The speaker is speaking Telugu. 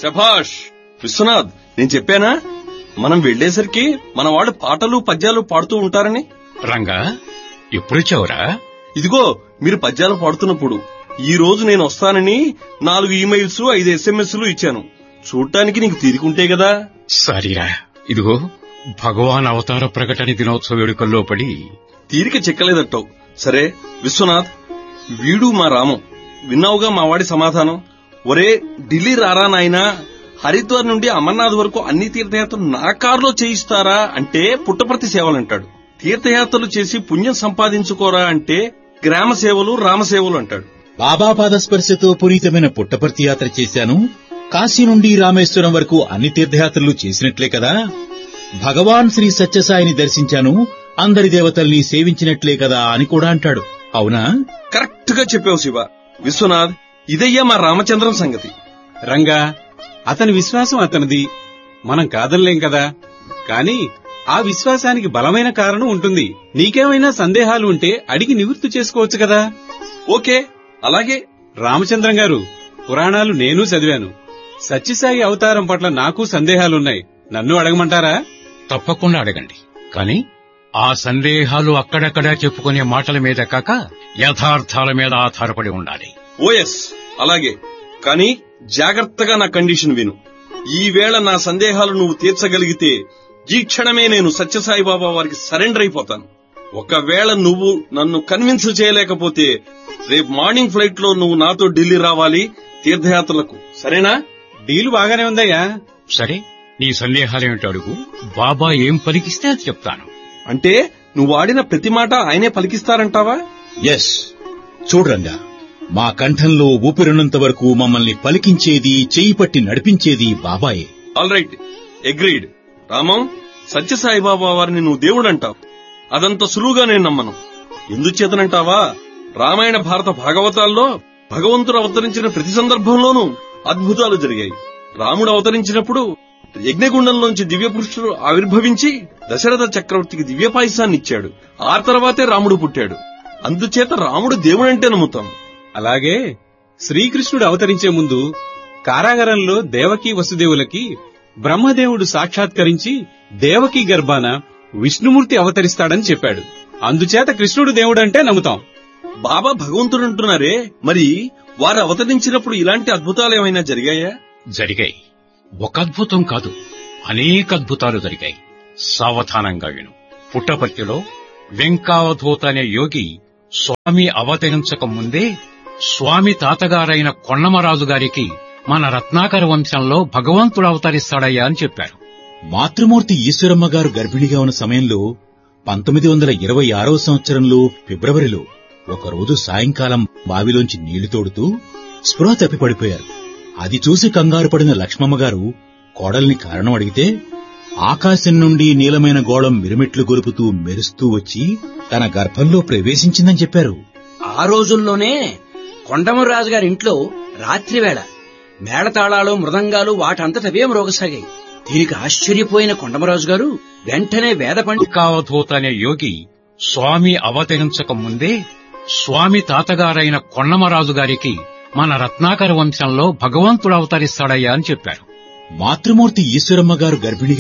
శభాష్ విశ్వనాథ్ నేను చెప్పానా మనం వెళ్లేసరికి మన వాడు పాటలు పద్యాలు పాడుతూ ఉంటారని రంగా ఎప్పుడొచ్చావురా ఇదిగో మీరు పద్యాలు పాడుతున్నప్పుడు ఈ రోజు నేను వస్తానని నాలుగు ఈమెయిల్స్ ఐదు ఎస్ఎంఎస్లు ఇచ్చాను చూడటానికి నీకు తీరుకుంటే కదా సరిరా ఇదిగో భగవాన్ అవతార ప్రకటన దినోత్సవ వేడుకల్లో పడి తీరిక చెక్కలేదట్టావు సరే విశ్వనాథ్ వీడు మా రామం విన్నావుగా మా వాడి సమాధానం ఒరే ఢిల్లీ రారా నాయనా హరిద్వార్ నుండి అమర్నాథ్ వరకు అన్ని తీర్థయాత్రలు నా కారులో చేయిస్తారా అంటే పుట్టపర్తి సేవలంటాడు తీర్థయాత్రలు చేసి పుణ్యం సంపాదించుకోరా అంటే గ్రామ సేవలు రామసేవలు అంటాడు బాబా పాదస్పర్శతో పునీతమైన పుట్టపర్తి యాత్ర చేశాను కాశీ నుండి రామేశ్వరం వరకు అన్ని తీర్థయాత్రలు చేసినట్లే కదా భగవాన్ శ్రీ సత్యసాయిని దర్శించాను అందరి దేవతల్ని సేవించినట్లే కదా అని కూడా అంటాడు అవునా కరెక్ట్ గా చెప్పావు శివ విశ్వనాథ్ ఇదయ్యా మా రామచంద్రం సంగతి రంగా అతని విశ్వాసం అతనిది మనం కాదనలేం కదా కాని ఆ విశ్వాసానికి బలమైన కారణం ఉంటుంది నీకేమైనా సందేహాలు ఉంటే అడిగి నివృత్తి చేసుకోవచ్చు కదా ఓకే అలాగే రామచంద్రం గారు పురాణాలు నేను చదివాను సత్యసాయి అవతారం పట్ల నాకు సందేహాలున్నాయి నన్ను అడగమంటారా తప్పకుండా అడగండి కాని ఆ సందేహాలు అక్కడక్కడా చెప్పుకునే మాటల మీద కాక యథార్థాల మీద ఆధారపడి ఉండాలి ఓఎస్ అలాగే కానీ జాగ్రత్తగా నా కండిషన్ విను ఈ వేళ నా సందేహాలు నువ్వు తీర్చగలిగితే ఈ క్షణమే నేను సత్యసాయి బాబా వారికి సరెండర్ అయిపోతాను ఒకవేళ నువ్వు నన్ను కన్విన్స్ చేయలేకపోతే రేపు మార్నింగ్ ఫ్లైట్ లో నువ్వు నాతో ఢిల్లీ రావాలి తీర్థయాత్రలకు సరేనా డీలు బాగానే ఉందయ్యా సరే నీ సందేహాలేమిటో అడుగు బాబా ఏం పలికిస్తే అది చెప్తాను అంటే నువ్వు ఆడిన ప్రతి మాట ఆయనే పలికిస్తారంటావా ఎస్ చూడ్రంగా మా కంఠంలో ఊపిరినంత వరకు మమ్మల్ని పలికించేది చేయి పట్టి నడిపించేది బాబాయే ఆల్ రైట్ అగ్రీడ్ రామం సత్యసాయి బాబా వారిని నువ్వు దేవుడు అంటావు అదంత సులువుగా నేను నమ్మను ఎందుచేతనంటావా రామాయణ భారత భాగవతాల్లో భగవంతుడు అవతరించిన ప్రతి సందర్భంలోనూ అద్భుతాలు జరిగాయి రాముడు అవతరించినప్పుడు యజ్ఞగుండంలోంచి దివ్య పురుషుడు ఆవిర్భవించి దశరథ చక్రవర్తికి దివ్య పాయసాన్ని ఇచ్చాడు ఆ తర్వాతే రాముడు పుట్టాడు అందుచేత రాముడు దేవుడంటే నమ్ముతాం అలాగే శ్రీకృష్ణుడు అవతరించే ముందు కారాగారంలో దేవకీ వసుదేవులకి బ్రహ్మదేవుడు సాక్షాత్కరించి దేవకీ గర్భాన విష్ణుమూర్తి అవతరిస్తాడని చెప్పాడు అందుచేత కృష్ణుడు దేవుడంటే నమ్ముతాం బాబా భగవంతుడు అంటున్నారే మరి వారు అవతరించినప్పుడు ఇలాంటి అద్భుతాలు ఏమైనా జరిగాయా జరిగాయి ఒక అద్భుతం కాదు అనేక అద్భుతాలు జరిగాయి సావధానంగా విను పుట్టపర్తిలో వెంకావధూత అనే యోగి స్వామి అవతరించక ముందే స్వామి తాతగారైన కొండమరాజు గారికి మన రత్నాకర వంశంలో భగవంతుడు అవతరిస్తాడయ్యా అని చెప్పారు మాతృమూర్తి ఈశ్వరమ్మ గారు గర్భిణిగా ఉన్న సమయంలో పంతొమ్మిది వందల ఇరవై ఆరవ సంవత్సరంలో ఫిబ్రవరిలో ఒకరోజు సాయంకాలం బావిలోంచి నీళ్లు తోడుతూ స్పృహ తప్పి పడిపోయారు అది చూసి కంగారు పడిన లక్ష్మమ్మ గారు కోడల్ని కారణం అడిగితే ఆకాశం నుండి నీలమైన గోళం మిరుమిట్లు గొలుపుతూ మెరుస్తూ వచ్చి తన గర్భంలో ప్రవేశించిందని చెప్పారు ఆ రోజుల్లోనే కొండమరాజు గారి ఇంట్లో రాత్రివేళ మేళతాళాలు మృదంగాలు వాటంతటవే మ్రోగసాగాయి దీనికి ఆశ్చర్యపోయిన కొండమరాజు గారు వెంటనే వేద పండి వెంకావధూత అనే యోగి స్వామి అవతరించక ముందే స్వామి తాతగారైన కొండమరాజు గారికి మన రత్నాకర వంశంలో భగవంతుడు అవతరిస్తాడయ్యా అని చెప్పారు మాతృమూర్తి ఈశ్వరమ్మ గారు గర్భిణిగా